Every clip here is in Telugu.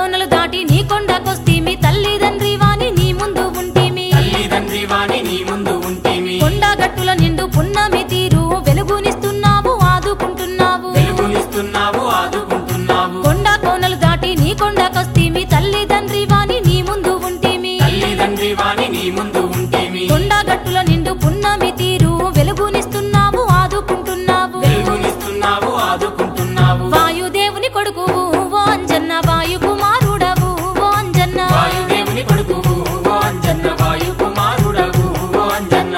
కోనలు దాటి నీ కొండకొస్తీమి తల్లిదండ్రి వాణి నీ ముందు ఉంటిమి తల్లిదండ్రి వాణి నీ ముందు ఉంటిమి కొండ గట్టుల నిండు పున్నమి తీరు వెలుగునిస్తున్నావు ఆదుకుంటున్నావు వెలుగునిస్తున్నావు ఆదుకుంటున్నావు కొండ కోనలు దాటి నీ కొండకొస్తీమి తల్లిదండ్రి వాణి నీ ముందు ఉంటిమి తల్లిదండ్రి వాణి నీ ముందు ఉంటిమి కొండ గట్టుల నిండు పున్నమి తీరు వెలుగునిస్తున్నావు ఆదుకుంటున్నావు వెలుగునిస్తున్నావు ఆదుకుంటున్నావు వాయుదేవుని కొడుకువు ఓ అంజన్న వాయు కుమారుడవు ఓ అంజన్న వాయుదేవుని కొడుకువు ఓ అంజన్న వాయు కుమారుడవు ఓ అంజన్న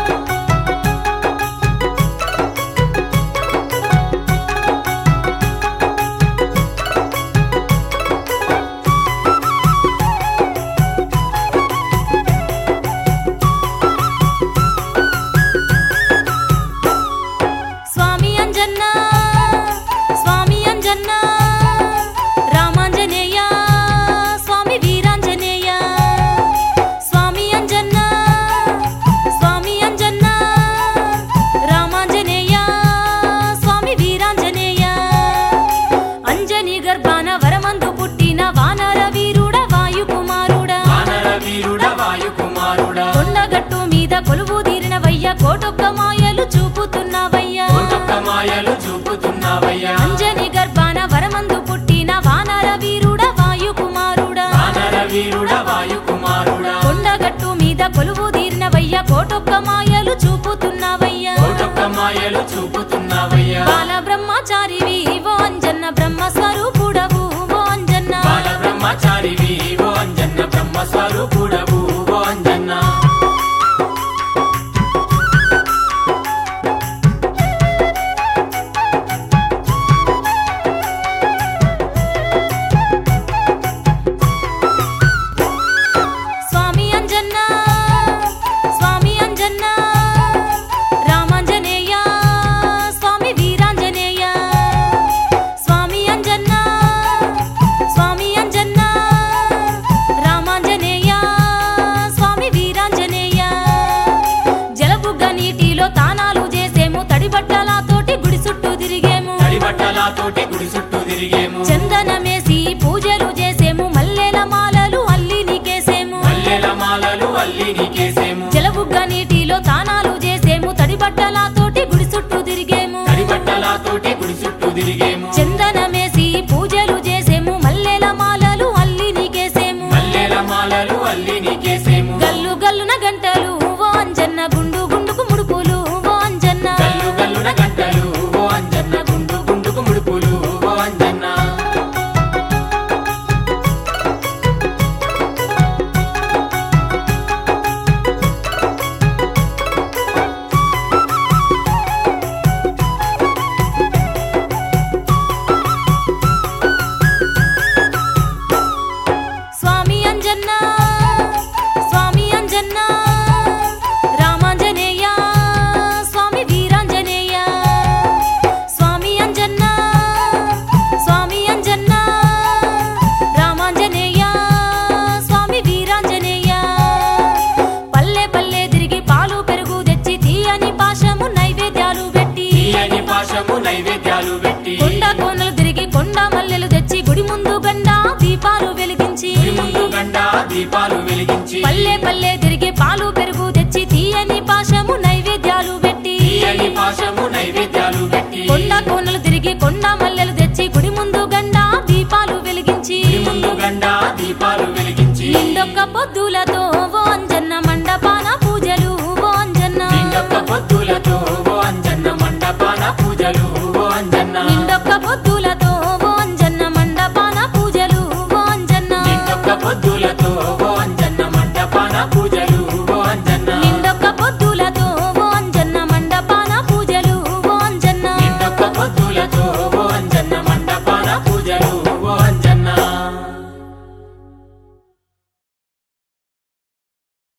స్వామి అంజన్న స్వామి అంజన్న రామాంజనేయ స్వామి వీరాంజనేయ స్వామి అంజన్న స్వామి అంజన్న రామాంజనేయ స్వామి వీరాంజనేయ అంజని గర్భాన వరమందు పుట్టిన వానర వీరుడ వాయు కుమారుడా వానర వీరుడ వాయు కుమారుడా కొండగట్టు మీద కొలువు తీరిన వయ్య కోటొక్క మాయలు చూపుతున్నవయ్యా కోటొక్క మాయలు చూపుతున్నావయ్యా అంజని గర్భాన వరమందు పుట్టిన వానర వీరుడ వాయు కుమారుడా వానర వీరుడ వాయు కుమారుడా కొండగట్టు మీద కొలువు తీరిన వయ్య కోటొక్క మాయలు చూపుతున్నవయ్యా కోటొక్క మాయలు చూపుతున్నావయ్యా బాల బ్రహ్మచారివి ఓ అంజన్న బ్రహ్మ స్వరూపుడవు ఓ అంజన్న బాల బ్రహ్మచారివి ఓ అంజన్న బ్రహ్మ స్వరూపుడవు ఓ అంజన్న స్వామి అంజన్న స్వామి అంజన్న రామాంజనేయ స్వామి వీరాంజనేయ స్వామి అంజన్న స్వామి అంజన్న రామాంజనేయ స్వామి వీరాంజనేయ జలబుగ్గ నీటిలో తానాలు చేసేము తడిబట్టలతోటి గుడి చుట్టూ తిరిగేము తడిబట్టలతోటి గుడి చుట్టూ తిరిగేము చందనమేసి పూజలు చేసేము మల్లెల మాలలు అల్లి నీకేసేము మల్లెల మాలలు అల్లి నీకేసేము జలబుగ్గ నీటిలో తానాలు చేసేము తడిబట్టలతోటి గుడి చుట్టూ తిరిగేము తడిబట్టలతోటి గుడి చుట్టూ తిరిగేము చందనమేసి పూజలు చేసేము మల్లెల మాలలు అల్లి నీకేసేము మల్లెల మాలలు అల్లి నీకేసేము గల్లు గల్లున గంటలు ఓ అంజన్న గుండు గుండుకు ముడుపులు ఓ అంజన్న గల్లు గల్లున గంటలు ఓ అంజన్న గుండు గుండుకు ముడుపులు ఓ అంజన్న స్వామి అంజన్న స్వామి అంజన్న రామాంజనేయ స్వామి వీరాంజనేయ స్వామి అంజన్న స్వామి అంజన్న రామాంజనేయ స్వామి వీరాంజనేయ పల్లె పల్లె తిరిగి పాలు పెరుగు తెచ్చి తీయని పాశము నైవేద్యాలు పెట్టి తీయని పాశము నైవేద్యాలు పెట్టి కొండ కోనలు తిరిగి కొండ మల్లెలు తెచ్చి గుడి ముందు గండ దీపాలు వెలిగించి గుడి ముందు గంట దీపాలు వెలిగించి పల్లె పల్లె తిరిగి పాలు పెరుగు తెచ్చి తీయని పాశము నైవేద్యాలు పెట్టి తీయని పాశము నైవేద్యాలు పెట్టి కొండ కోనలు తిరిగి కొండ మల్లెలు తెచ్చి గుడి ముందు గండ దీపాలు వెలిగించి గుడి ముందు గంట దీపాలు వెలిగించి నిండొక్క పొద్దులతో ఓ అంజన్న మండపాన పూజలు ఓ అంజన్న నిండొక్క పొద్దులతో ఓ అంజన్న